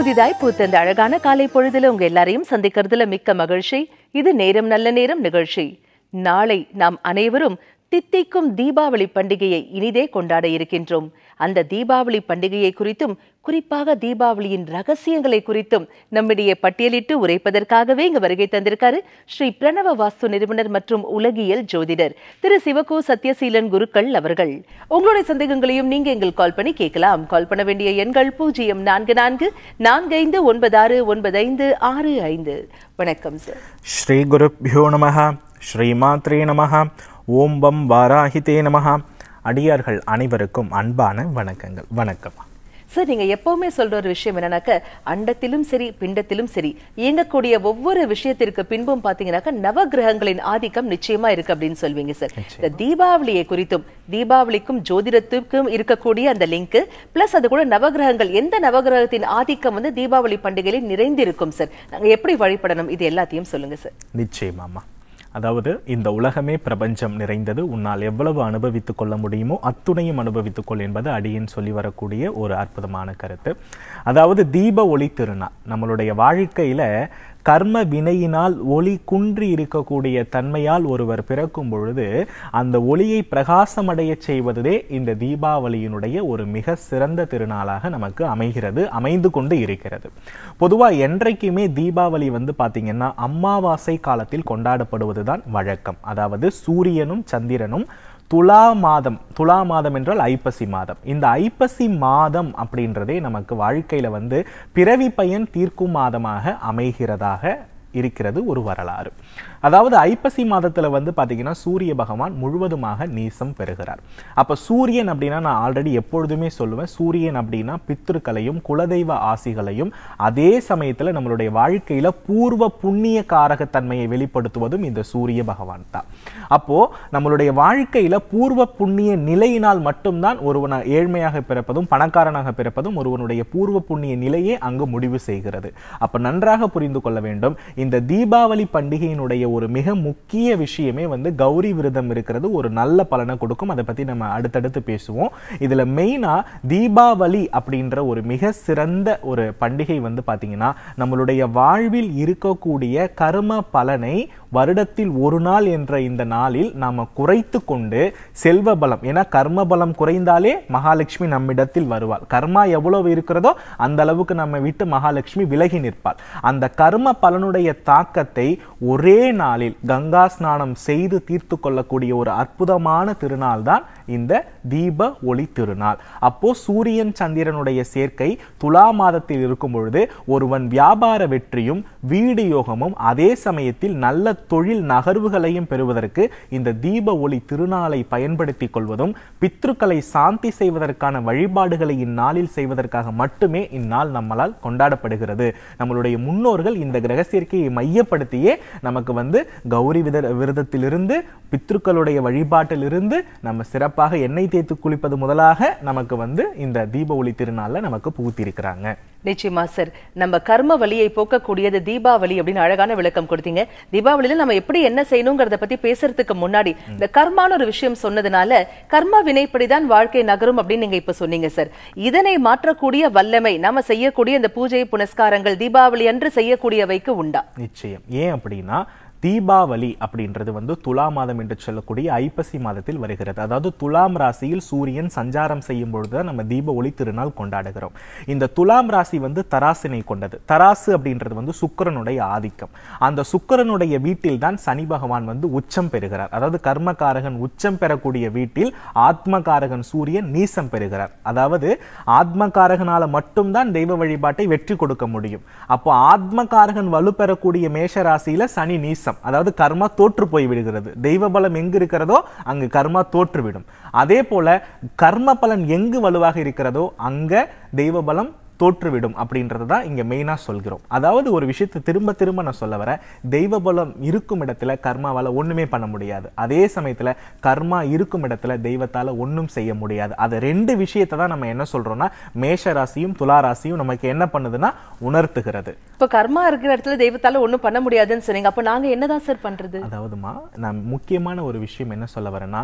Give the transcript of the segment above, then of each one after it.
புதிதாய் பூத்த இந்த அழகான காலை பொழுதுல உங்க எல்லாரையும் சந்திக்கிறதுல மிக்க மகிழ்ச்சி இது நேரம் நல்ல நேரம் நிகழ்ச்சி நாளை நாம் அனைவரும் தித்திக்கும் தீபாவளி பண்டிகையை இனிதே கொண்டாட இருக்கின்றோம் அந்த தீபாவளி பண்டிகையை குறித்தும் குறிப்பாக தீபாவளியின் ரகசியங்களை குறித்தும் நம்மிடையே பட்டியலிட்டு உரைப்பதற்காகவே இங்கு வருகை தந்திருக்காரு ஸ்ரீ பிரணவ வாஸ்து நிறுவனர் மற்றும் உலகியல் ஜோதிடர் திரு சிவகு சத்யசீலன் குருக்கள் அவர்கள் உங்களுடைய சந்தேகங்களையும் நீங்க எங்கள் கால் பண்ணி கேட்கலாம் கால் பண்ண வேண்டிய எண்கள் பூஜ்ஜியம் நான்கு நான்கு நான்கு ஐந்து ஒன்பது ஆறு ஒன்பது ஐந்து ஆறு ஐந்து வணக்கம் சார் ஸ்ரீகுருப்பியோ நம ஸ்ரீமாத்ரே நம ஓம் பம் வாராஹிதே நம அடியார்கள் அனைவருக்கும் அன்பான வணக்கங்கள் வணக்கம் சார் நீங்க எப்பவுமே சொல்ற ஒரு விஷயம் என்னன்னாக்க அண்டத்திலும் சரி பிண்டத்திலும் சரி இயங்கக்கூடிய ஒவ்வொரு விஷயத்திற்கு பின்பும் பாத்தீங்கன்னாக்க நவகிரகங்களின் ஆதிக்கம் நிச்சயமா இருக்கு அப்படின்னு சொல்வீங்க சார் இந்த தீபாவளியை குறித்தும் தீபாவளிக்கும் ஜோதிடத்துக்கும் இருக்கக்கூடிய அந்த லிங்க் பிளஸ் அது கூட நவகிரகங்கள் எந்த நவகிரகத்தின் ஆதிக்கம் வந்து தீபாவளி பண்டிகையில் நிறைந்திருக்கும் சார் நாங்க எப்படி வழிபடணும் இது எல்லாத்தையும் சொல்லுங்க சார் நிச்சயமாமா அதாவது இந்த உலகமே பிரபஞ்சம் நிறைந்தது உன்னால் எவ்வளவு அனுபவித்துக் கொள்ள முடியுமோ அத்துணையும் அனுபவித்துக் கொள் என்பது அடியேன் சொல்லி வரக்கூடிய ஒரு அற்புதமான கருத்து அதாவது தீப ஒளி திருநாள் நம்மளுடைய வாழ்க்கையில கர்ம வினையினால் ஒளி குன்றி இருக்கக்கூடிய தன்மையால் ஒருவர் பிறக்கும் பொழுது அந்த ஒளியை பிரகாசமடைய செய்வதே இந்த தீபாவளியினுடைய ஒரு மிக சிறந்த திருநாளாக நமக்கு அமைகிறது அமைந்து கொண்டு இருக்கிறது பொதுவா என்றைக்குமே தீபாவளி வந்து பாத்தீங்கன்னா அமாவாசை காலத்தில் கொண்டாடப்படுவதுதான் வழக்கம் அதாவது சூரியனும் சந்திரனும் துலா மாதம் துலா மாதம் என்றால் ஐப்பசி மாதம் இந்த ஐப்பசி மாதம் அப்படின்றதே நமக்கு வாழ்க்கையில வந்து பிறவி பயன் தீர்க்கும் மாதமாக அமைகிறதாக இருக்கிறது ஒரு வரலாறு அதாவது ஐப்பசி மாதத்துல வந்து பாத்தீங்கன்னா சூரிய பகவான் முழுவதுமாக நீசம் பெறுகிறார் அப்ப சூரியன் அப்படின்னா நான் ஆல்ரெடி எப்பொழுதுமே சொல்லுவேன் சூரியன் அப்படின்னா பித்திருக்களையும் குலதெய்வ ஆசிகளையும் அதே சமயத்துல நம்மளுடைய வாழ்க்கையில பூர்வ புண்ணிய காரகத்தன்மையை வெளிப்படுத்துவதும் இந்த சூரிய பகவான் தான் அப்போ நம்மளுடைய வாழ்க்கையில பூர்வ புண்ணிய நிலையினால் மட்டும்தான் ஒருவன் ஏழ்மையாக பிறப்பதும் பணக்காரனாக பிறப்பதும் ஒருவனுடைய பூர்வ புண்ணிய நிலையே அங்கு முடிவு செய்கிறது அப்ப நன்றாக புரிந்து கொள்ள வேண்டும் இந்த தீபாவளி பண்டிகையினுடைய ஒரு மிக முக்கிய விஷயமே வந்து கௌரி விரதம் இருக்கிறது ஒரு நல்ல பலனை கொடுக்கும் அதை பத்தி நம்ம அடுத்தடுத்து பேசுவோம் இதுல மெயினா தீபாவளி அப்படின்ற ஒரு மிக சிறந்த ஒரு பண்டிகை வந்து பாத்தீங்கன்னா நம்மளுடைய வாழ்வில் இருக்கக்கூடிய கர்ம பலனை வருடத்தில் ஒரு நாள் என்ற இந்த நாளில் நாம குறைத்து கொண்டு செல்வ பலம் ஏன்னா கர்ம பலம் குறைந்தாலே மகாலட்சுமி நம்மிடத்தில் வருவாள் கர்மா எவ்வளவு இருக்கிறதோ அந்த அளவுக்கு நம்ம விட்டு மகாலட்சுமி விலகி நிற்பாள் அந்த கர்ம பலனுடைய தாக்கத்தை ஒரே நாளில் கங்கா ஸ்நானம் செய்து தீர்த்து கொள்ளக்கூடிய ஒரு அற்புதமான திருநாள் தான் இந்த தீப ஒளி திருநாள் அப்போ சூரியன் சந்திரனுடைய சேர்க்கை துலா மாதத்தில் இருக்கும் பொழுது ஒருவன் வியாபார வெற்றியும் வீடு யோகமும் அதே சமயத்தில் நல்ல தொழில் நகர்வுகளையும் பெறுவதற்கு இந்த தீப ஒளி திருநாளை பயன்படுத்திக் கொள்வதும் பித்ருக்களை சாந்தி செய்வதற்கான வழிபாடுகளை இந்நாளில் செய்வதற்காக மட்டுமே இந்நாள் நம்மளால் கொண்டாடப்படுகிறது நம்மளுடைய முன்னோர்கள் இந்த கிரக சேர்க்கையை மையப்படுத்தியே நமக்கு வந்து கௌரி வித விரதத்திலிருந்து பித்ருக்களுடைய வழிபாட்டிலிருந்து நம்ம சிறப்பாக எண்ணெய் தேய்த்து குளிப்பது முதலாக நமக்கு வந்து இந்த தீப ஒளி திருநாள்ல நமக்கு புகுத்திருக்கிறாங்க நிச்சயமா சார் நம்ம கர்ம வலியை போக்கக்கூடியது தீபாவளி அப்படின்னு அழகான விளக்கம் கொடுத்தீங்க தீபாவளியில நம்ம எப்படி என்ன செய்யணுங்கிறத பத்தி பேசுறதுக்கு முன்னாடி இந்த கர்மான ஒரு விஷயம் சொன்னதுனால கர்ம வினைப்படிதான் வாழ்க்கை நகரும் அப்படின்னு நீங்க இப்ப சொன்னீங்க சார் இதனை மாற்றக்கூடிய வல்லமை நாம செய்யக்கூடிய இந்த பூஜை புனஸ்காரங்கள் தீபாவளி அன்று செய்யக்கூடியவைக்கு உண்டா நிச்சயம் ஏன் அப்படின்னா தீபாவளி அப்படின்றது வந்து துலா மாதம் என்று சொல்லக்கூடிய ஐப்பசி மாதத்தில் வருகிறது அதாவது துலாம் ராசியில் சூரியன் சஞ்சாரம் செய்யும் பொழுதுதான் நம்ம தீப ஒளி திருநாள் கொண்டாடுகிறோம் இந்த துலாம் ராசி வந்து தராசினை கொண்டது தராசு அப்படின்றது வந்து சுக்கிரனுடைய ஆதிக்கம் அந்த சுக்கிரனுடைய வீட்டில் தான் சனி பகவான் வந்து உச்சம் பெறுகிறார் அதாவது கர்மகாரகன் உச்சம் பெறக்கூடிய வீட்டில் ஆத்மகாரகன் சூரியன் நீசம் பெறுகிறார் அதாவது ஆத்மகாரகனால மட்டும்தான் தெய்வ வழிபாட்டை வெற்றி கொடுக்க முடியும் அப்போ ஆத்மகாரகன் வலு பெறக்கூடிய மேஷ ராசியில சனி நீசம் தேசம் அதாவது கர்மா தோற்று போய் விடுகிறது தெய்வ பலம் எங்கு இருக்கிறதோ அங்கு கர்மா தோற்றுவிடும் அதே போல கர்ம பலன் எங்கு வலுவாக இருக்கிறதோ அங்க தெய்வ பலம் தோற்றுவிடும் அப்படின்றது தான் இங்க மெயினா சொல்கிறோம் அதாவது ஒரு விஷயத்தை திரும்ப திரும்ப நான் சொல்ல வரேன் தெய்வ பலம் இருக்கும் இடத்துல கர்மாவால ஒண்ணுமே பண்ண முடியாது அதே சமயத்துல கர்மா இருக்கும் இடத்துல தெய்வத்தால ஒண்ணும் செய்ய முடியாது அது ரெண்டு விஷயத்தை தான் நம்ம என்ன சொல்றோம்னா மேஷ ராசியும் துலா ராசியும் நமக்கு என்ன பண்ணுதுன்னா உணர்த்துகிறது இப்ப கர்மா இருக்கிற இடத்துல தெய்வத்தால ஒண்ணும் பண்ண முடியாதுன்னு சொன்னீங்க அப்ப நாங்க என்னதான் சார் பண்றது அதாவதுமா நான் முக்கியமான ஒரு விஷயம் என்ன சொல்ல வரேன்னா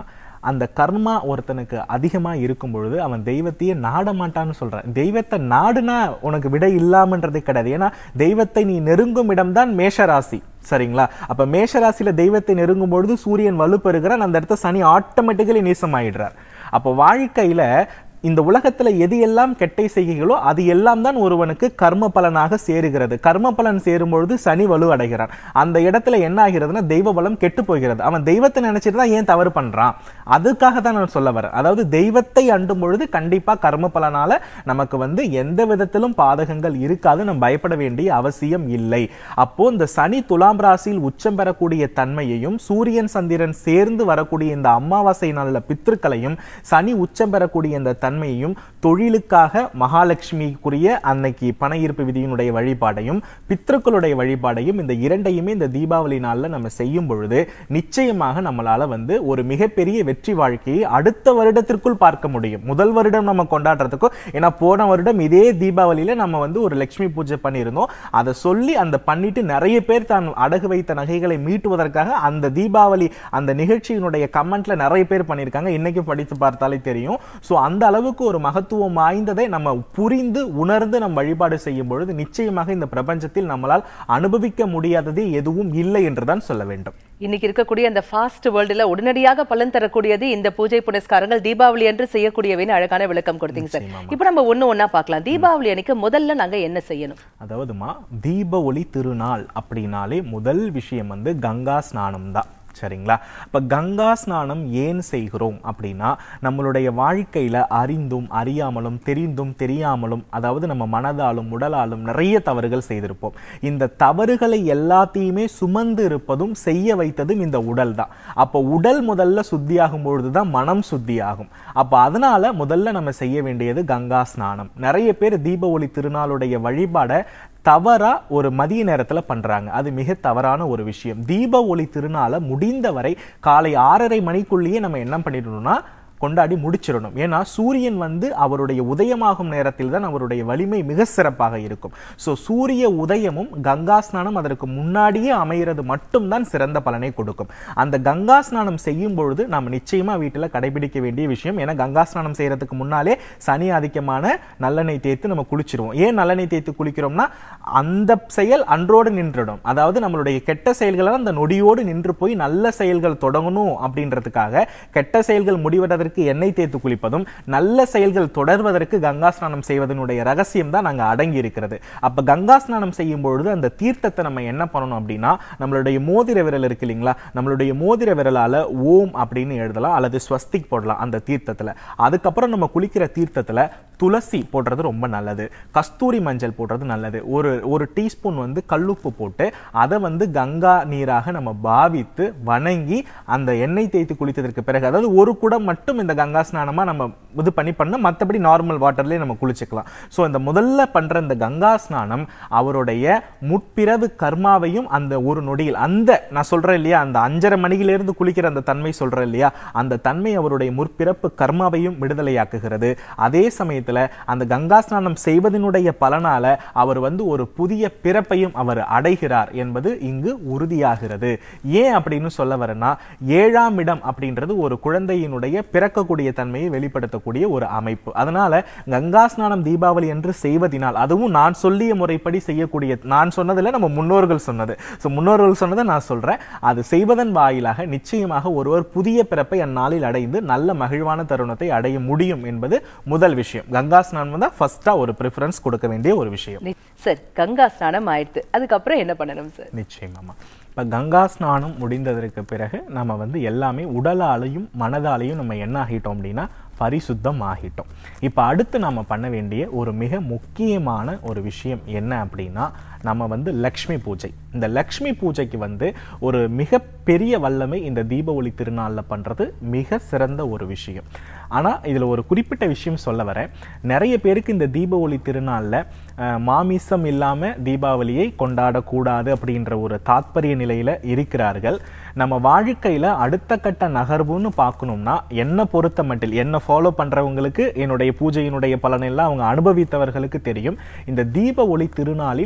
அந்த கர்மா ஒருத்தனுக்கு அதிகமா இருக்கும் பொழுது அவன் தெய்வத்தையே நாட மாட்டான்னு சொல்றான் தெய்வத்தை நாடுனா உனக்கு விடை இல்லாமன்றதே கிடையாது ஏன்னா தெய்வத்தை நீ நெருங்கும் இடம்தான் மேஷராசி சரிங்களா அப்ப மேஷராசியில தெய்வத்தை நெருங்கும் பொழுது சூரியன் வலுப்பெறுகிறான் அந்த இடத்த சனி ஆட்டோமேட்டிக்கலி நீசமாயிடுறார் அப்போ வாழ்க்கையில இந்த உலகத்துல எது எல்லாம் கெட்டை செய்கைகளோ அது எல்லாம் தான் ஒருவனுக்கு கர்ம பலனாக சேருகிறது கர்ம பலன் சேரும் பொழுது சனி வலு அடைகிறான் அந்த இடத்துல என்ன ஆகிறதுனா தெய்வ பலம் கெட்டு போகிறது அவன் தெய்வத்தை நினைச்சிட்டு தான் ஏன் தவறு பண்றான் அதுக்காக தான் நான் சொல்ல வரேன் அதாவது தெய்வத்தை அண்டும் பொழுது கண்டிப்பா கர்ம பலனால நமக்கு வந்து எந்த விதத்திலும் பாதகங்கள் இருக்காது நம்ம பயப்பட வேண்டிய அவசியம் இல்லை அப்போ இந்த சனி துலாம் ராசியில் உச்சம் பெறக்கூடிய தன்மையையும் சூரியன் சந்திரன் சேர்ந்து வரக்கூடிய இந்த அமாவாசை நாளில் பித்திருக்களையும் சனி உச்சம் பெறக்கூடிய இந்த தன்மையையும் தொழிலுக்காக மகாலட்சுமிக்குரிய அன்னைக்கு பண ஈர்ப்பு விதியினுடைய வழிபாடையும் பித்ருக்களுடைய வழிபாடையும் இந்த இரண்டையுமே இந்த தீபாவளி நாள்ல நம்ம செய்யும் பொழுது நிச்சயமாக நம்மளால வந்து ஒரு மிகப்பெரிய வெற்றி வாழ்க்கையை அடுத்த வருடத்திற்குள் பார்க்க முடியும் முதல் வருடம் நம்ம கொண்டாடுறதுக்கும் ஏன்னா போன வருடம் இதே தீபாவளியில நம்ம வந்து ஒரு லட்சுமி பூஜை பண்ணியிருந்தோம் அதை சொல்லி அந்த பண்ணிட்டு நிறைய பேர் தான் அடகு வைத்த நகைகளை மீட்டுவதற்காக அந்த தீபாவளி அந்த நிகழ்ச்சியினுடைய கமெண்ட்ல நிறைய பேர் பண்ணியிருக்காங்க இன்னைக்கு படித்து பார்த்தாலே தெரியும் ஸோ அந்த அளவுக்கு ஒரு மகத்துவம் வாய்ந்ததை நம்ம புரிந்து உணர்ந்து நம்ம வழிபாடு செய்யும் பொழுது நிச்சயமாக இந்த பிரபஞ்சத்தில் நம்மளால் அனுபவிக்க முடியாதது எதுவும் இல்லை என்றுதான் சொல்ல வேண்டும் இன்னைக்கு இருக்கக்கூடிய அந்த ஃபாஸ்ட் வேர்ல்டுல உடனடியாக பலன் தரக்கூடியது இந்த பூஜை புனஸ்காரங்கள் தீபாவளி அன்று செய்யக்கூடியவைன்னு அழகான விளக்கம் கொடுத்தீங்க சார் இப்போ நம்ம ஒண்ணு ஒண்ணா பார்க்கலாம் தீபாவளி அன்னைக்கு முதல்ல நாங்க என்ன செய்யணும் அதாவதுமா தீப ஒளி திருநாள் அப்படின்னாலே முதல் விஷயம் வந்து கங்கா ஸ்நானம் தான் சரிங்களா அப்ப கங்கா ஸ்நானம் ஏன் செய்கிறோம் அப்படின்னா நம்மளுடைய வாழ்க்கையில அறிந்தும் அறியாமலும் தெரிந்தும் தெரியாமலும் அதாவது நம்ம மனதாலும் உடலாலும் நிறைய தவறுகள் செய்திருப்போம் இந்த தவறுகளை எல்லாத்தையுமே சுமந்து இருப்பதும் செய்ய வைத்ததும் இந்த உடல் தான் அப்போ உடல் முதல்ல சுத்தியாகும் பொழுதுதான் மனம் சுத்தியாகும் அப்ப அதனால முதல்ல நம்ம செய்ய வேண்டியது கங்கா ஸ்நானம் நிறைய பேர் தீப ஒளி திருநாளுடைய வழிபாடை தவறா ஒரு மதிய நேரத்துல பண்றாங்க அது மிக தவறான ஒரு விஷயம் தீப ஒளி திருநாளை முடிந்தவரை காலை ஆறரை மணிக்குள்ளேயே நம்ம என்ன பண்ணிடணும்னா கொண்டாடி முடிச்சிடணும் ஏன்னா சூரியன் வந்து அவருடைய உதயமாகும் நேரத்தில் தான் அவருடைய வலிமை மிக சிறப்பாக இருக்கும் ஸோ சூரிய உதயமும் கங்கா ஸ்நானம் அதற்கு முன்னாடியே அமைகிறது மட்டும்தான் சிறந்த பலனை கொடுக்கும் அந்த கங்கா ஸ்நானம் செய்யும் பொழுது நம்ம நிச்சயமா வீட்டில் கடைபிடிக்க வேண்டிய விஷயம் ஏன்னா கங்கா ஸ்நானம் செய்யறதுக்கு முன்னாலே சனி ஆதிக்கமான நல்லெண்ணெய் தேய்த்து நம்ம குளிச்சிருவோம் ஏன் நல்லெண்ணெய் தேய்த்து குளிக்கிறோம்னா அந்த செயல் அன்றோடு நின்றுடும் அதாவது நம்மளுடைய கெட்ட செயல்கள் அந்த நொடியோடு நின்று போய் நல்ல செயல்கள் தொடங்கணும் அப்படின்றதுக்காக கெட்ட செயல்கள் முடிவதற்கு எண்ணெய் தேய்த்து குளிப்பதும் நல்ல செயல்கள் தொடர்வதற்கு கங்கா ஸ்நானம் செய்வதனுடைய ரகசியம் தான் நாங்க அடங்கி இருக்கிறது அப்ப கங்கா ஸ்நானம் செய்யும் பொழுது அந்த தீர்த்தத்தை நம்ம என்ன பண்ணணும் அப்படின்னா நம்மளுடைய மோதிர விரல் இருக்கு இல்லைங்களா நம்மளுடைய மோதிர விரலால ஓம் அப்படின்னு எழுதலாம் அல்லது ஸ்வஸ்திக் போடலாம் அந்த தீர்த்தத்துல அதுக்கப்புறம் நம்ம குளிக்கிற தீர்த்தத்துல துளசி போடுறது ரொம்ப நல்லது கஸ்தூரி மஞ்சள் போடுறது நல்லது ஒரு ஒரு டீஸ்பூன் வந்து கல்லுப்பு போட்டு அதை வந்து கங்கா நீராக நம்ம பாவித்து வணங்கி அந்த எண்ணெய் தேய்த்து குளித்ததற்கு பிறகு அதாவது ஒரு குடம் மட்டும் இந்த கங்கா ஸ்நானமா நம்ம இது பண்ணி பண்ண மற்றபடி நார்மல் வாட்டர்லயே நம்ம குளிச்சுக்கலாம் ஸோ இந்த முதல்ல பண்ற இந்த கங்கா ஸ்நானம் அவருடைய முற்பிறவு கர்மாவையும் அந்த ஒரு நொடியில் அந்த நான் சொல்றேன் இல்லையா அந்த அஞ்சரை மணியிலிருந்து குளிக்கிற அந்த தன்மை சொல்றேன் இல்லையா அந்த தன்மை அவருடைய முற்பிறப்பு கர்மாவையும் விடுதலையாக்குகிறது அதே சமயத்துல அந்த கங்கா ஸ்நானம் செய்வதனுடைய பலனால அவர் வந்து ஒரு புதிய பிறப்பையும் அவர் அடைகிறார் என்பது இங்கு உறுதியாகிறது ஏன் அப்படின்னு சொல்ல வரேன்னா ஏழாம் இடம் அப்படின்றது ஒரு குழந்தையினுடைய பிறக்கக்கூடிய தன்மையை வெளிப்படுத்தக்கூடிய ஒரு அமைப்பு அதனால கங்கா ஸ்நானம் தீபாவளி என்று செய்வதினால் அதுவும் நான் சொல்லிய முறைப்படி செய்யக்கூடிய நான் சொன்னதுல நம்ம முன்னோர்கள் சொன்னது ஸோ முன்னோர்கள் சொன்னதை நான் சொல்றேன் அது செய்வதன் வாயிலாக நிச்சயமாக ஒருவர் புதிய பிறப்பை அந்நாளில் அடைந்து நல்ல மகிழ்வான தருணத்தை அடைய முடியும் என்பது முதல் விஷயம் கங்கா ஸ்நானம் தான் ஃபர்ஸ்டா ஒரு ப்ரிஃபரன்ஸ் கொடுக்க வேண்டிய ஒரு விஷயம் நி- சார் கங்கா ஸ்நானம் ஆயிடுது அதுக்கப்புறம் என்ன பண்ணணும் சார் நிச்சயமாமா இப்போ கங்கா ஸ்நானம் முடிந்ததற்கு பிறகு நம்ம வந்து எல்லாமே உடலாலையும் மனதாலையும் நம்ம என்ன ஆகிட்டோம் அப்படின்னா பரிசுத்தம் ஆகிட்டோம் இப்போ அடுத்து நம்ம பண்ண வேண்டிய ஒரு மிக முக்கியமான ஒரு விஷயம் என்ன அப்படின்னா நம்ம வந்து லக்ஷ்மி பூஜை இந்த லக்ஷ்மி பூஜைக்கு வந்து ஒரு மிக பெரிய வல்லமை இந்த தீப ஒளி திருநாளில் பண்ணுறது மிக சிறந்த ஒரு விஷயம் ஆனால் இதில் ஒரு குறிப்பிட்ட விஷயம் சொல்ல வரேன் நிறைய பேருக்கு இந்த தீப ஒளி திருநாளில் மாமிசம் இல்லாமல் தீபாவளியை கொண்டாடக்கூடாது அப்படின்ற ஒரு தாத்பரிய நிலையில் இருக்கிறார்கள் நம்ம வாழ்க்கையில் அடுத்த கட்ட நகர்வுன்னு பார்க்கணும்னா என்னை பொறுத்த மட்டில் என்னை ஃபாலோ பண்ணுறவங்களுக்கு என்னுடைய பூஜையினுடைய பலனெல்லாம் அவங்க அனுபவித்தவர்களுக்கு தெரியும் இந்த தீப ஒளி திருநாளில் நான்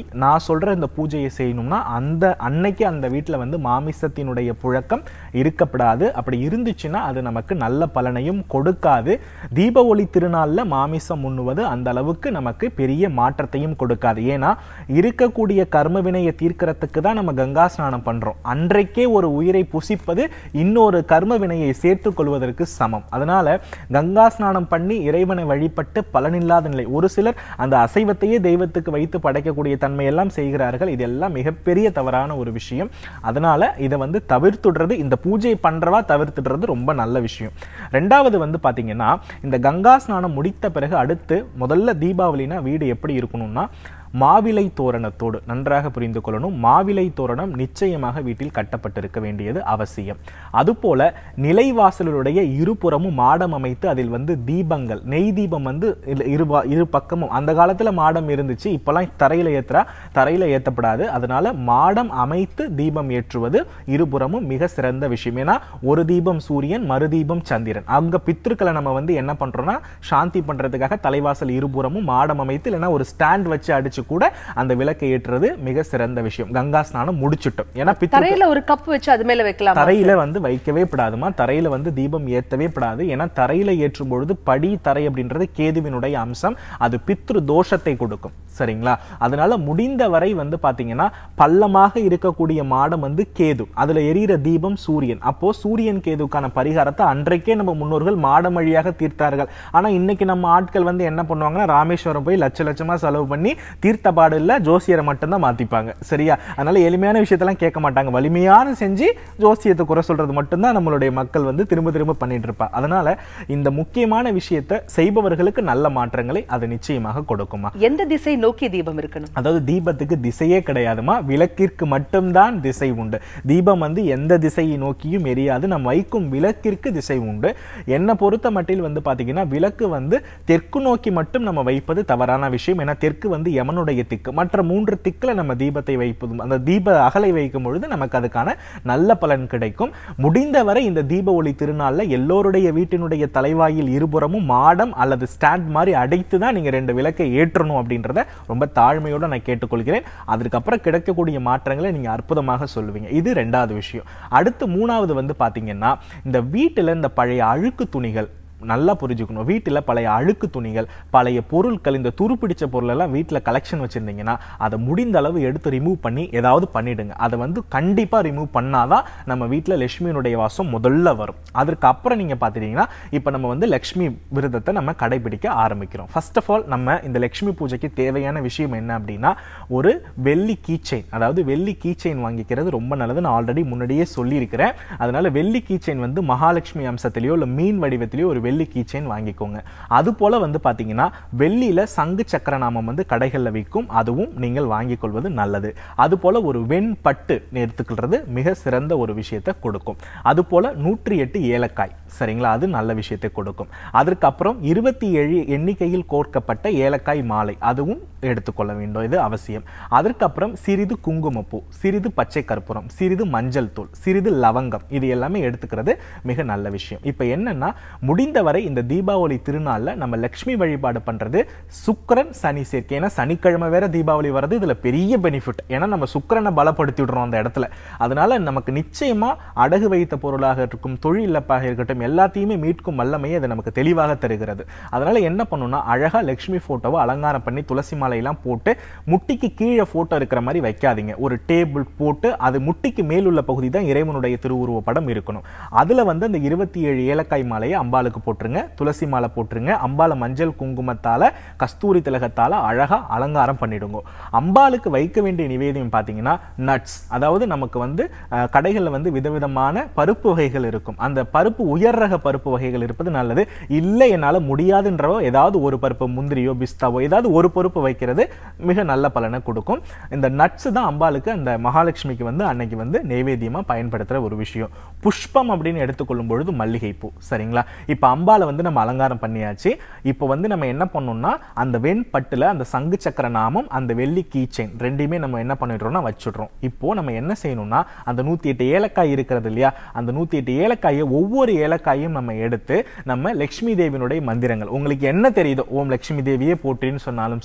சொல்ற இந்த பூஜையை செய்யணும்னா அந்த அன்னைக்கு அந்த வீட்டில் வந்து மாமிசத்தினுடைய புழக்கம் இருக்கப்படாது அப்படி இருந்துச்சுன்னா அது நமக்கு நல்ல பலனையும் கொடுக்காது தீப ஒளி திருநாள்ல மாமிசம் உண்ணுவது அந்த அளவுக்கு நமக்கு பெரிய மாற்றத்தையும் கொடுக்காது ஏன்னா இருக்கக்கூடிய கர்ம வினையை தீர்க்கறதுக்கு தான் நம்ம கங்கா ஸ்நானம் பண்றோம் அன்றைக்கே ஒரு உயிரை புசிப்பது இன்னொரு கர்ம வினையை சேர்த்துக் கொள்வதற்கு சமம் அதனால கங்கா ஸ்நானம் பண்ணி இறைவனை வழிபட்டு பலனில்லாத நிலை ஒரு சிலர் அந்த அசைவத்தையே தெய்வத்துக்கு வைத்து படைக்கக்கூடிய தன்மையெல்லாம் செய்கிறார்கள் இதெல்லாம் மிகப்பெரிய தவறான ஒரு விஷயம் அதனால இதை வந்து தவிர்த்துடுறது இந்த பூஜை பண்றவா தவிர்த்துடுறது ரொம்ப நல்ல விஷயம் ரெண்டாவது வந்து பாத்தீங்கன்னா இந்த கங்கா ஸ்நானம் முடித்த பிறகு அடுத்து முதல்ல தீபாவளினா வீடு எப்படி இருக்கணும்னா மாவிலை தோரணத்தோடு நன்றாக புரிந்து கொள்ளணும் மாவிலை தோரணம் நிச்சயமாக வீட்டில் கட்டப்பட்டிருக்க வேண்டியது அவசியம் அதுபோல நிலைவாசலுடைய இருபுறமும் மாடம் அமைத்து அதில் வந்து தீபங்கள் நெய் தீபம் வந்து இல்ல இரு பா- இரு பக்கமும் அந்த காலத்துல மாடம் இருந்துச்சு இப்பெல்லாம் தரையில ஏத்துறா தரையில ஏத்தப்படாது அதனால மாடம் அமைத்து தீபம் ஏற்றுவது இருபுறமும் மிக சிறந்த விஷயம் ஏன்னா ஒரு தீபம் சூரியன் மறு தீபம் சந்திரன் அங்க பித்ருக்களை நம்ம வந்து என்ன பண்றோம்னா சாந்தி பண்றதுக்காக தலைவாசல் இருபுறமும் மாடம் அமைத்து இல்லைன்னா ஒரு ஸ்டாண்ட் வச்சு அடிச்சு கூட அந்த விளக்கை ஏற்றுறது மிக சிறந்த விஷயம் கங்கா ஸ்நானம் முடிச்சுட்டோம் ஏன்னா பித்ரு தரையில ஒரு கப் வச்சு அது மேல வைக்கலாம் தரையில வந்து வைக்கவே படாதுமா தரையில வந்து தீபம் ஏத்தவே படாது ஏன்னா தரையில ஏற்றும் பொழுது படி தரை அப்படின்றது கேதுவினுடைய அம்சம் அது பித்ரு தோஷத்தை கொடுக்கும் சரிங்களா அதனால முடிந்த வரை வந்து பாத்தீங்கன்னா பள்ளமாக இருக்கக்கூடிய மாடம் வந்து கேது அதுல எரியிற தீபம் சூரியன் அப்போ சூரியன் கேதுக்கான பரிகாரத்தை அன்றைக்கே நம்ம முன்னோர்கள் மாடம் வழியாக தீர்த்தார்கள் ஆனா இன்னைக்கு நம்ம ஆட்கள் வந்து என்ன பண்ணுவாங்கன்னா ராமேஸ்வரம் போய் லட்ச லட்சமா செலவு பண்ணி தீர்த்த பாடு இல்ல ஜோசியரை மட்டும்தான் மாத்திப்பாங்க சரியா அதனால எளிமையான விஷயத்தெல்லாம் கேட்க மாட்டாங்க வலிமையான செஞ்சு ஜோசியத்தை குறை சொல்றது மட்டும்தான் நம்மளுடைய மக்கள் வந்து திரும்ப திரும்ப பண்ணிட்டு இருப்பா அதனால இந்த முக்கியமான விஷயத்தை செய்பவர்களுக்கு நல்ல மாற்றங்களை அது நிச்சயமாக கொடுக்குமா எந்த திசை நோக்கி தீபம் இருக்கணும் அதாவது தீபத்துக்கு திசையே கிடையாதுமா விளக்கிற்கு மட்டும்தான் திசை உண்டு தீபம் வந்து எந்த திசையை நோக்கியும் எரியாது நம்ம வைக்கும் விளக்கிற்கு திசை உண்டு என்னை பொறுத்த மட்டில் வந்து பாத்தீங்கன்னா விளக்கு வந்து தெற்கு நோக்கி மட்டும் நம்ம வைப்பது தவறான விஷயம் ஏன்னா தெற்கு வந்து யமனுடைய திக்கு மற்ற மூன்று திக்குல நம்ம தீபத்தை வைப்பதும் அந்த தீப அகலை வைக்கும் பொழுது நமக்கு அதுக்கான நல்ல பலன் கிடைக்கும் முடிந்தவரை இந்த தீப ஒளி திருநாள்ல எல்லோருடைய வீட்டினுடைய தலைவாயில் இருபுறமும் மாடம் அல்லது ஸ்டாண்ட் மாதிரி அடைத்து தான் நீங்க ரெண்டு விளக்கை ஏற்றணும் அப்படின்றத ரொம்ப தாழ்மையோட நான் கேட்டுக்கொள்கிறேன் அதற்கப்புறம் கிடைக்கக்கூடிய மாற்றங்களை நீங்க அற்புதமாக சொல்லுவீங்க இது ரெண்டாவது விஷயம் அடுத்து மூணாவது வந்து பாத்தீங்கன்னா இந்த வீட்டுல இந்த பழைய அழுக்கு துணிகள் நல்லா புரிஞ்சுக்கணும் வீட்டில் பழைய அழுக்கு துணிகள் பழைய பொருட்கள் இந்த துருப்பிடிச்ச பொருள் எல்லாம் வீட்டில் கலெக்ஷன் வச்சிருந்தீங்கன்னா அதை முடிந்த அளவு எடுத்து ரிமூவ் பண்ணி ஏதாவது பண்ணிடுங்க அதை வந்து கண்டிப்பாக ரிமூவ் பண்ணாதான் நம்ம வீட்டில் லட்சுமியினுடைய வாசம் முதல்ல வரும் அதற்கு அப்புறம் நீங்கள் பார்த்துட்டீங்கன்னா இப்போ நம்ம வந்து லக்ஷ்மி விரதத்தை நம்ம கடைபிடிக்க ஆரம்பிக்கிறோம் ஃபர்ஸ்ட் ஆஃப் ஆல் நம்ம இந்த லக்ஷ்மி பூஜைக்கு தேவையான விஷயம் என்ன அப்படின்னா ஒரு வெள்ளி கீச்செயின் அதாவது வெள்ளி கீச்செயின் வாங்கிக்கிறது ரொம்ப நல்லது நான் ஆல்ரெடி முன்னாடியே சொல்லியிருக்கிறேன் அதனால வெள்ளி கீச்செயின் வந்து மகாலட்சுமி அம்சத்திலேயோ இல்லை மீன் வடிவத்திலேயோ ஒரு வெள்ளி கீச்செயின் வாங்கிக்கோங்க அது போல வந்து பாத்தீங்கன்னா வெள்ளியில சங்கு சக்கர நாமம் வந்து கடைகளில் விற்கும் அதுவும் நீங்கள் வாங்கிக் கொள்வது நல்லது அது போல ஒரு வெண் பட்டு எடுத்துக்கிறது மிக சிறந்த ஒரு விஷயத்தை கொடுக்கும் அது போல நூற்றி எட்டு ஏலக்காய் சரிங்களா அது நல்ல விஷயத்தை கொடுக்கும் அதற்கப்புறம் இருபத்தி ஏழு எண்ணிக்கையில் கோர்க்கப்பட்ட ஏலக்காய் மாலை அதுவும் எடுத்துக்கொள்ள வேண்டும் இது அவசியம் அதற்கப்புறம் சிறிது குங்குமப்பூ சிறிது பச்சை கற்பூரம் சிறிது மஞ்சள் தூள் சிறிது லவங்கம் இது எல்லாமே எடுத்துக்கிறது மிக நல்ல விஷயம் இப்போ என்னன்னா முடிந்தவரை இந்த தீபாவளி திருநாள்ல நம்ம லக்ஷ்மி வழிபாடு பண்றது சுக்கிரன் சனி சேர்க்கை ஏன்னா சனிக்கிழமை வேற தீபாவளி வர்றது இதுல பெரிய பெனிஃபிட் ஏன்னா நம்ம சுக்கிரனை பலப்படுத்தி விடுறோம் அந்த இடத்துல அதனால நமக்கு நிச்சயமா அடகு வைத்த பொருளாக இருக்கும் தொழில் இழப்பாக இருக்கட்டும் எல்லாத்தையுமே மீட்கும் வல்லமையை அது நமக்கு தெளிவாக தருகிறது அதனால என்ன பண்ணணும்னா அழகா லக்ஷ்மி போட்டோவை அலங்காரம் பண்ணி துளசி மாலையெல்லாம் போட்டு முட்டிக்கு கீழே போட்டோ இருக்கிற மாதிரி வைக்காதீங்க ஒரு டேபிள் போட்டு அது முட்டிக்கு மேலுள்ள பகுதி தான் இறைவனுடைய திருவுருவ படம் இருக்கணும் அதுல வந்து அந்த இருபத்தி ஏழு ஏலக்காய் மாலையை அம்பாளுக்கு போட்டுருங்க துளசி மாலை போட்டுருங்க அம்பாளை மஞ்சள் குங்குமத்தால கஸ்தூரி திலகத்தால அழகா அலங்காரம் பண்ணிடுங்க அம்பாளுக்கு வைக்க வேண்டிய நிவேதியம் பார்த்தீங்கன்னா நட்ஸ் அதாவது நமக்கு வந்து அஹ், கடைகள்ல வந்து விதவிதமான பருப்பு வகைகள் இருக்கும் அந்த பருப்பு உயர் ரக பருப்பு வகைகள் இருப்பது நல்லது இல்லை என்னால முடியாதுன்றவோ ஏதாவது ஒரு பருப்பு முந்திரியோ பிஸ்தாவோ ஏதாவது ஒரு பருப்பு வைக்கிறது மிக நல்ல பலனை கொடுக்கும் இந்த நட்ஸ் தான் அம்பாளுக்கு அந்த மகாலட்சுமிக்கு வந்து அன்னைக்கு வந்து நைவேத்தியமா பயன்படுத்துற ஒரு விஷயம் புஷ்பம் அப்படின்னு எடுத்துக்கொள்ளும் பொழுது மல்லிகை பூ சரிங்களா இப்போ அம்பாளை வந்து நம்ம அலங்காரம் பண்ணியாச்சு இப்போ வந்து நம்ம என்ன பண்ணோம்னா அந்த வெண்பட்டுல அந்த சங்கு சக்கர நாமம் அந்த வெள்ளி கீச்செயின் ரெண்டையுமே நம்ம என்ன பண்ணிடுறோம்னா வச்சுடுறோம் இப்போ நம்ம என்ன செய்யணும்னா அந்த நூத்தி எட்டு ஏலக்காய் இருக்கிறது இல்லையா அந்த நூத்தி எட்டு ஏலக்காயை ஒவ்வொரு ஏலக்காயும் நம்ம எடுத்து நம்ம லக்ஷ்மி தேவியினுடைய மந்திரங்கள் உங்களுக்கு என்ன தெரியுதோ ஓம் லக்ஷ்மி தேவியே போற்றின்னு சொன்னாலும் சரி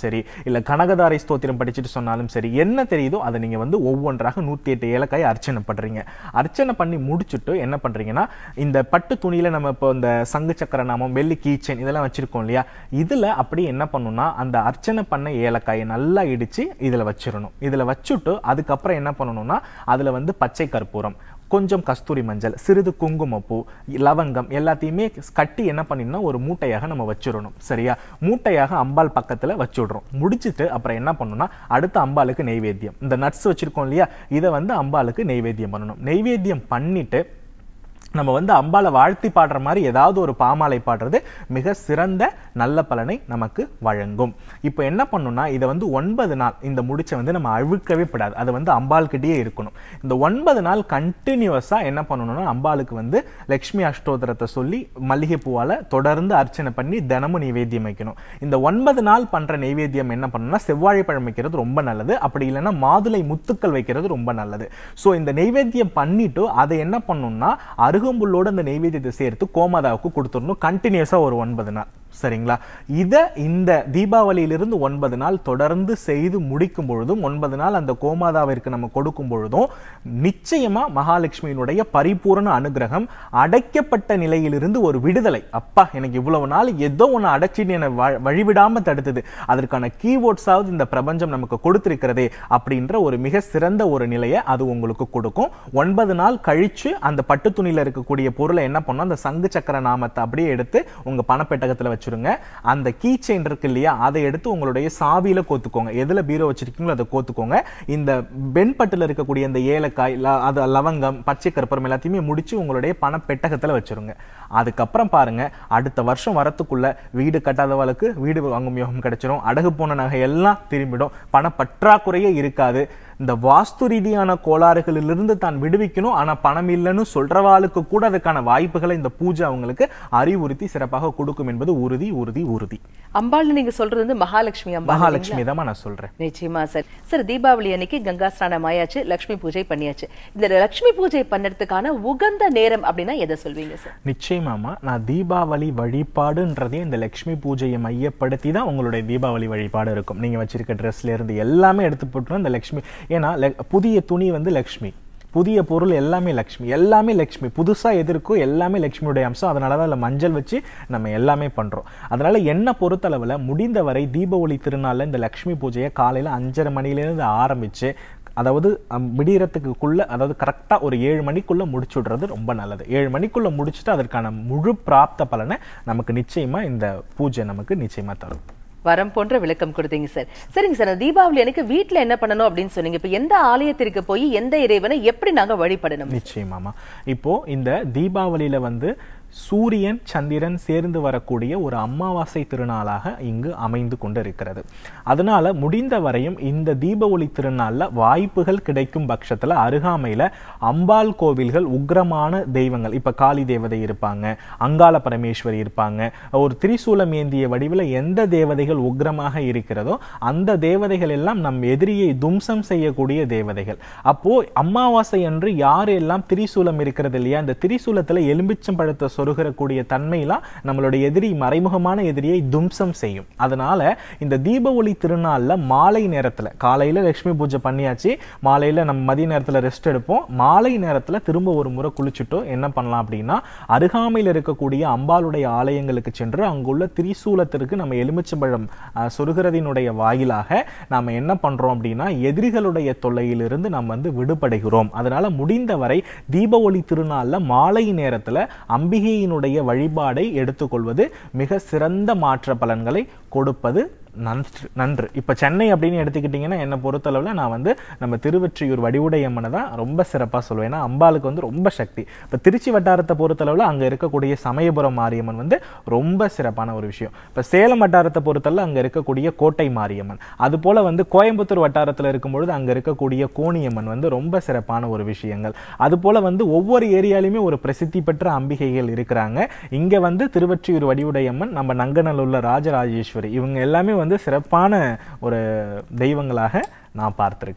இல்ல கனகதாரை ஸ்தோத்திரம் படிச்சுட்டு சொன்னாலும் சரி என்ன தெரியுதோ அதை நீங்க வந்து ஒவ்வொன்றாக நூத்தி எட்டு ஏலக்காய் அர்ச்சனை பண்றீங்க அர்ச்சனை பண்ணி முடிச்சுட்டு என்ன பண்றீங்கன்னா இந்த பட்டு துணியில நம்ம இப்போ இந்த சங்கு சக்கர நாமம் வெள்ளி கீச்சன் இதெல்லாம் வச்சிருக்கோம் இல்லையா இதுல அப்படி என்ன பண்ணணும்னா அந்த அர்ச்சனை பண்ண ஏலக்காயை நல்லா இடிச்சு இதுல வச்சிடணும் இதுல வச்சுட்டு அதுக்கப்புறம் என்ன பண்ணணும்னா அதுல வந்து பச்சை கற்பூரம் கொஞ்சம் கஸ்தூரி மஞ்சள் சிறிது குங்குமப்பூ லவங்கம் எல்லாத்தையுமே கட்டி என்ன பண்ணிடணும்னா ஒரு மூட்டையாக நம்ம வச்சிடணும் சரியா மூட்டையாக அம்பாள் பக்கத்துல வச்சுடுறோம் முடிச்சிட்டு அப்புறம் என்ன பண்ணணும்னா அடுத்த அம்பாளுக்கு நெய்வேத்தியம் இந்த நட்ஸ் வச்சிருக்கோம் இல்லையா இதை வந்து அம்பாளுக்கு நெய்வேத்தியம் பண்ணணும் நெய்வேத்தியம் பண்ணிட்டு நம்ம வந்து அம்பாளை வாழ்த்தி பாடுற மாதிரி ஏதாவது ஒரு பாமாலை பாடுறது மிக சிறந்த நல்ல பலனை நமக்கு வழங்கும் இப்போ என்ன பண்ணணும்னா இதை வந்து ஒன்பது நாள் இந்த முடிச்சை வந்து நம்ம அழுக்கவே படாது அது வந்து அம்பாள்கிட்டயே இருக்கணும் இந்த ஒன்பது நாள் கண்டினியூஸா என்ன பண்ணணும்னா அம்பாளுக்கு வந்து லக்ஷ்மி அஷ்டோத்திரத்தை சொல்லி மல்லிகை பூவால தொடர்ந்து அர்ச்சனை பண்ணி தினமும் நைவேத்தியம் வைக்கணும் இந்த ஒன்பது நாள் பண்ற நைவேத்தியம் என்ன பண்ணணும்னா செவ்வாழை பழம் வைக்கிறது ரொம்ப நல்லது அப்படி இல்லைன்னா மாதுளை முத்துக்கள் வைக்கிறது ரொம்ப நல்லது ஸோ இந்த நைவேத்தியம் பண்ணிட்டு அதை என்ன பண்ணணும்னா அருகம்புல்லோட அந்த நெய்வேத்தியத்தை சேர்த்து கோமாதாவுக்கு கொடுத்துடணும் கண்டினியூஸா ஒரு ஒன்பது நாள் சரிங்களா இதை இந்த தீபாவளியிலிருந்து ஒன்பது நாள் தொடர்ந்து செய்து முடிக்கும் பொழுதும் ஒன்பது நாள் அந்த கோமாதாவிற்கு நம்ம கொடுக்கும் பொழுதும் நிச்சயமா மகாலட்சுமியினுடைய பரிபூரண அனுகிரகம் அடைக்கப்பட்ட நிலையிலிருந்து ஒரு விடுதலை அப்பா எனக்கு இவ்வளவு நாள் ஏதோ ஒன்று அடைச்சின்னு என்னை வ- வழிவிடாம தடுத்தது அதற்கான கீவேர்ட்ஸாவது இந்த பிரபஞ்சம் நமக்கு கொடுத்திருக்கிறதே அப்படின்ற ஒரு மிக சிறந்த ஒரு நிலையை அது உங்களுக்கு கொடுக்கும் ஒன்பது நாள் கழிச்சு அந்த பட்டு துணியில இருக்கக்கூடிய பொருளை என்ன பண்ணும் அந்த சங்கு சக்கர நாமத்தை அப்படியே எடுத்து உங்க பணப்பெட்டகத்துல வச்சிருங்க அந்த கீ செயின் இருக்கு இல்லையா அதை எடுத்து உங்களுடைய சாவியில கோத்துக்கோங்க எதுல பீரோ வச்சிருக்கீங்களோ அதை கோத்துக்கோங்க இந்த வெண்பட்டுல இருக்கக்கூடிய இந்த ஏலக்காய் ல- அது லவங்கம் பச்சை கற்பூரம் எல்லாத்தையுமே முடிச்சு உங்களுடைய பணப்பெட்டகத்துல வச்சிருங்க அதுக்கப்புறம் பாருங்க அடுத்த வருஷம் வரத்துக்குள்ள வீடு கட்டாதவளுக்கு வீடு வாங்கும் யோகம் கிடைச்சிரும் அடகு போன நகை எல்லாம் திரும்பிடும் பண பற்றாக்குறையே இருக்காது இந்த வாஸ்து ரீதியான கோளாறுகளிலிருந்து தான் விடுவிக்கணும் ஆனா பணம் இல்லைன்னு சொல்றவாளுக்கு கூட அதுக்கான வாய்ப்புகளை இந்த பூஜை அவங்களுக்கு அறிவுறுத்தி சிறப்பாக கொடுக்கும் என்பது உறுதி உறுதி உறுதி அம்பாள்னு நீங்க சொல்றது வந்து மகாலட்சுமி அம்பாள் மகாலட்சுமி தான் நான் சொல்றேன் நிச்சயமா சார் சார் தீபாவளி அன்னைக்கு கங்கா ஸ்நானம் ஆயாச்சு லக்ஷ்மி பூஜை பண்ணியாச்சு இந்த லக்ஷ்மி பூஜை பண்ணறதுக்கான உகந்த நேரம் அப்படின்னா எதை சொல்வீங்க சார் நிச்சயமாமா நான் தீபாவளி வழிபாடுன்றதே இந்த லக்ஷ்மி பூஜையை மையப்படுத்தி தான் உங்களுடைய தீபாவளி வழிபாடு இருக்கும் நீங்க வச்சிருக்க ட்ரெஸ்ல இருந்து எல்லாமே எடுத்து போட்டுரும் இந்த லக்ஷ்மி ஏன்னா லக்- புதிய துணி வந்து லக்ஷ்மி புதிய பொருள் எல்லாமே லக்ஷ்மி எல்லாமே லக்ஷ்மி புதுசா எது இருக்கோ எல்லாமே லக்ஷ்மியுடைய அம்சம் அதனால தான் அதில் மஞ்சள் வச்சு நம்ம எல்லாமே பண்றோம் அதனால என்ன பொறுத்தளவுல முடிந்தவரை தீப ஒளி திருநாள்ல இந்த லக்ஷ்மி பூஜையை காலையில அஞ்சரை மணிலேருந்து ஆரம்பிச்சு அதாவது அம், விடியறதுக்குள்ள அதாவது கரெக்டா ஒரு ஏழு மணிக்குள்ள முடிச்சு விடுறது ரொம்ப நல்லது ஏழு மணிக்குள்ள முடிச்சுட்டு அதற்கான முழு பிராப்த பலனை நமக்கு நிச்சயமா இந்த பூஜை நமக்கு நிச்சயமா தரும் வரம் போன்ற விளக்கம் கொடுத்தீங்க சார் சரிங்க சார் அந்த தீபாவளி அன்னைக்கு வீட்ல என்ன பண்ணணும் அப்படின்னு சொன்னீங்க இப்ப எந்த ஆலயத்திற்கு போய் எந்த இறைவனை எப்படி நாங்க வழிபடணும் நிச்சயமாமா இப்போ இந்த தீபாவளியில வந்து சூரியன் சந்திரன் சேர்ந்து வரக்கூடிய ஒரு அமாவாசை திருநாளாக இங்கு அமைந்து கொண்டு இருக்கிறது அதனால முடிந்த வரையும் இந்த தீப ஒளி திருநாள்ல வாய்ப்புகள் கிடைக்கும் பட்சத்துல அருகாமையில அம்பாள் கோவில்கள் உக்ரமான தெய்வங்கள் இப்ப காளி தேவதை இருப்பாங்க அங்காள பரமேஸ்வரி இருப்பாங்க ஒரு திரிசூலம் ஏந்திய வடிவில் எந்த தேவதைகள் உக்ரமாக இருக்கிறதோ அந்த தேவதைகள் எல்லாம் நம் எதிரியை தும்சம் செய்யக்கூடிய தேவதைகள் அப்போ அமாவாசை அன்று யாரெல்லாம் திரிசூலம் இருக்கிறது இல்லையா இந்த திரிசூலத்துல எலும்பிச்சம் பழத்தை சொருகக்கூடிய தன்மையெல்லாம் நம்மளுடைய எதிரி மறைமுகமான எதிரியை தும்சம் செய்யும் அதனால இந்த தீப ஒளி திருநாள்ல மாலை நேரத்துல காலையில லட்சுமி பூஜை பண்ணியாச்சு மாலையில நம்ம மதிய நேரத்துல ரெஸ்ட் எடுப்போம் மாலை நேரத்துல திரும்ப ஒரு முறை குளிச்சுட்டோ என்ன பண்ணலாம் அப்படின்னா அருகாமையில் இருக்கக்கூடிய அம்பாளுடைய ஆலயங்களுக்கு சென்று அங்குள்ள திரிசூலத்திற்கு நம்ம எலுமிச்சம்பழம் அஹ், சொருகிறதினுடைய வாயிலாக நாம என்ன பண்றோம் அப்படின்னா எதிரிகளுடைய தொல்லையிலிருந்து நாம் வந்து விடுபடுகிறோம் அதனால முடிந்தவரை தீப ஒளி திருநாள்ல மாலை நேரத்துல அம்பிகையினுடைய வழிபாடை எடுத்துக்கொள்வது மிக சிறந்த மாற்ற பலன்களை கொடுப்பது நன்று நன்று இப்ப சென்னை அப்படின்னு எடுத்துக்கிட்டீங்கன்னா என்னை பொறுத்தளவுல நான் வந்து நம்ம திருவெற்றியூர் வடிவுடையம்மனை தான் ரொம்ப சிறப்பா சொல்லுவேன் ஏன்னா அம்பாளுக்கு வந்து ரொம்ப சக்தி இப்ப திருச்சி வட்டாரத்தை பொறுத்தளவுல அங்க இருக்கக்கூடிய சமயபுரம் மாரியம்மன் வந்து ரொம்ப சிறப்பான ஒரு விஷயம் இப்ப சேலம் வட்டாரத்தை பொறுத்தளவு அங்க இருக்கக்கூடிய கோட்டை மாரியம்மன் அது போல வந்து கோயம்புத்தூர் வட்டாரத்துல இருக்கும்பொழுது அங்க இருக்கக்கூடிய கோணியம்மன் வந்து ரொம்ப சிறப்பான ஒரு விஷயங்கள் அது போல வந்து ஒவ்வொரு ஏரியாலையுமே ஒரு பிரசித்தி பெற்ற அம்பிகைகள் இருக்கிறாங்க இங்க வந்து திருவொற்றியூர் வடிவுடையம்மன் நம்ம நங்கநல்லூர்ல ராஜராஜேஸ்வரி இவங்க எல்லாமே வந்து சிறப்பான ஒரு தெய்வங்களாக நான் பார்த்திருக்கிறேன்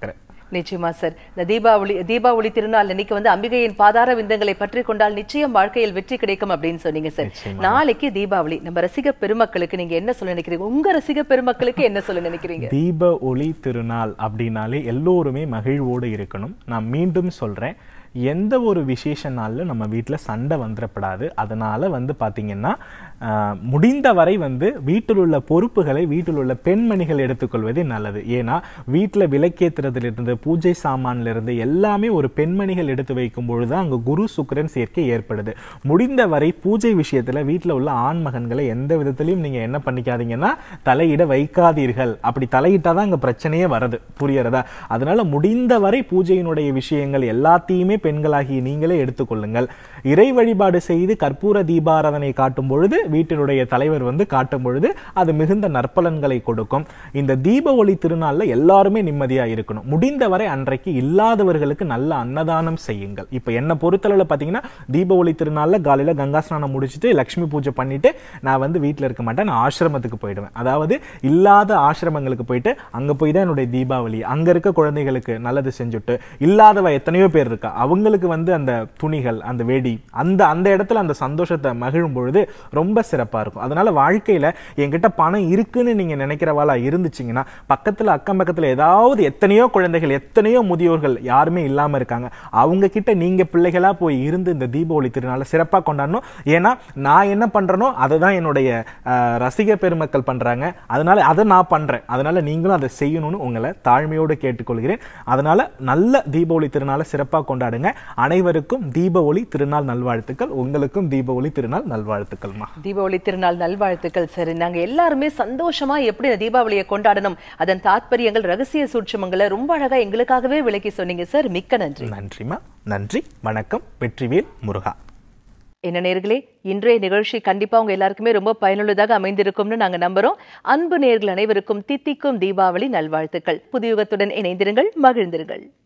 நிச்சயமா சார் இந்த தீபாவளி தீபாவளி திருநாள் அன்னைக்கு வந்து அம்பிகையின் பாதார விந்தங்களை பற்றி கொண்டால் நிச்சயம் வாழ்க்கையில் வெற்றி கிடைக்கும் அப்படின்னு சொன்னீங்க சார் நிச்சயமா. நாளைக்கு தீபாவளி நம்ம ரசிக பெருமக்களுக்கு நீங்க என்ன சொல்ல நினைக்கிறீங்க உங்க ரசிக பெருமக்களுக்கு என்ன சொல்ல நினைக்கிறீங்க தீப ஒளி திருநாள் அப்படின்னாலே எல்லோருமே மகிழ்வோடு இருக்கணும் நான் மீண்டும் சொல்றேன் எந்த ஒரு விசேஷ நாள்ல நம்ம வீட்டில் சண்டை வந்துடப்படாது அதனால வந்து பாத்தீங்கன்னா ஆஹ், முடிந்த வரை வந்து வீட்டில் உள்ள பொறுப்புகளை வீட்டில் உள்ள பெண்மணிகள் எடுத்துக்கொள்வதே நல்லது ஏன்னா வீட்டில் விளக்கேத்துறதுலேருந்து பூஜை சாமான்ல இருந்து எல்லாமே ஒரு பெண்மணிகள் எடுத்து வைக்கும் பொழுது அங்க குரு சுக்கிரன் சேர்க்கை ஏற்படுது முடிந்த வரை பூஜை விஷயத்துல வீட்டில் உள்ள ஆண் மகன்களை எந்த விதத்திலையும் நீங்க என்ன பண்ணிக்காதீங்கன்னா தலையிட வைக்காதீர்கள் அப்படி தலையிட்டாதான் அங்க பிரச்சனையே வருது புரியறதா அதனால முடிந்த வரை பூஜையினுடைய விஷயங்கள் எல்லாத்தையுமே பெண்களாகிய நீங்களே எடுத்துக்கொள்ளுங்கள் இறை வழிபாடு செய்து கற்பூர தீபாராதனை காட்டும் பொழுது வீட்டினுடைய தலைவர் வந்து காட்டும் பொழுது அது மிகுந்த நற்பலன்களை கொடுக்கும் இந்த தீப ஒளி திருநாள்ல எல்லாருமே நிம்மதியா இருக்கணும் முடிந்த வரை அன்றைக்கு இல்லாதவர்களுக்கு நல்ல அன்னதானம் செய்யுங்கள் இப்ப என்ன பொறுத்தளவுல பாத்தீங்கன்னா தீப ஒளி திருநாள்ல காலையில கங்கா ஸ்நானம் முடிச்சுட்டு லக்ஷ்மி பூஜை பண்ணிட்டு நான் வந்து வீட்ல இருக்க மாட்டேன் நான் ஆசிரமத்துக்கு போயிடுவேன் அதாவது இல்லாத ஆசிரமங்களுக்கு போயிட்டு அங்க போய் தான் என்னுடைய தீபாவளி அங்க இருக்க குழந்தைகளுக்கு நல்லது செஞ்சுட்டு இல்லாதவ எத்தனையோ பேர் இருக்கா அவங்களுக்கு வந்து அந்த துணிகள் அந்த வெடி அந்த அந்த இடத்துல அந்த சந்தோஷத்தை மகிழும் பொழுது ரொம்ப சிறப்பா இருக்கும் அதனால வாழ்க்கையில என்கிட்ட பணம் இருக்குன்னு நீங்க நினைக்கிறவாளா இருந்துச்சீங்கன்னா பக்கத்துல அக்கம் பக்கத்துல ஏதாவது எத்தனையோ குழந்தைகள் எத்தனையோ முதியோர்கள் யாருமே இல்லாம இருக்காங்க அவங்க கிட்ட நீங்க பிள்ளைகளா போய் இருந்து இந்த தீபாவளி திருநாளை சிறப்பா கொண்டாடணும் ஏன்னா நான் என்ன பண்றேனோ அதை தான் என்னுடைய அஹ், ரசிக பெருமக்கள் பண்றாங்க அதனால அதை நான் பண்றேன் அதனால நீங்களும் அதை செய்யணும்னு உங்களை தாழ்மையோடு கேட்டுக்கொள்கிறேன் அதனால நல்ல தீபாவளி திருநாளை சிறப்பா கொண்டாடுங்க அனைவருக்கும் தீப ஒளி திருநாள் நல்வாழ்த்துக்கள் உங்களுக்கும் தீப ஒளி திருநாள் நல்வாழ்த்துக்கள்மா தீபாவளி திருநாள் நல்வாழ்த்துக்கள் சரி நாங்க எல்லாருமே சந்தோஷமா எப்படி இந்த தீபாவளியை கொண்டாடணும் அதன் தாத்பரியங்கள் ரகசிய சூட்சமங்களை ரொம்ப அழகா எங்களுக்காகவே விளக்கி சொன்னீங்க சார் மிக்க நன்றி நன்றிமா நன்றி வணக்கம் வெற்றிவேல் முருகா என்ன நேர்களே இன்றைய நிகழ்ச்சி கண்டிப்பா உங்க எல்லாருக்குமே ரொம்ப பயனுள்ளதாக அமைந்திருக்கும்னு நாங்க நம்புறோம் அன்பு நேர்கள் அனைவருக்கும் தித்திக்கும் தீபாவளி நல்வாழ்த்துக்கள் புதியுகத்துடன் இணைந்திருங்கள் மகிழ்ந்திருங்கள்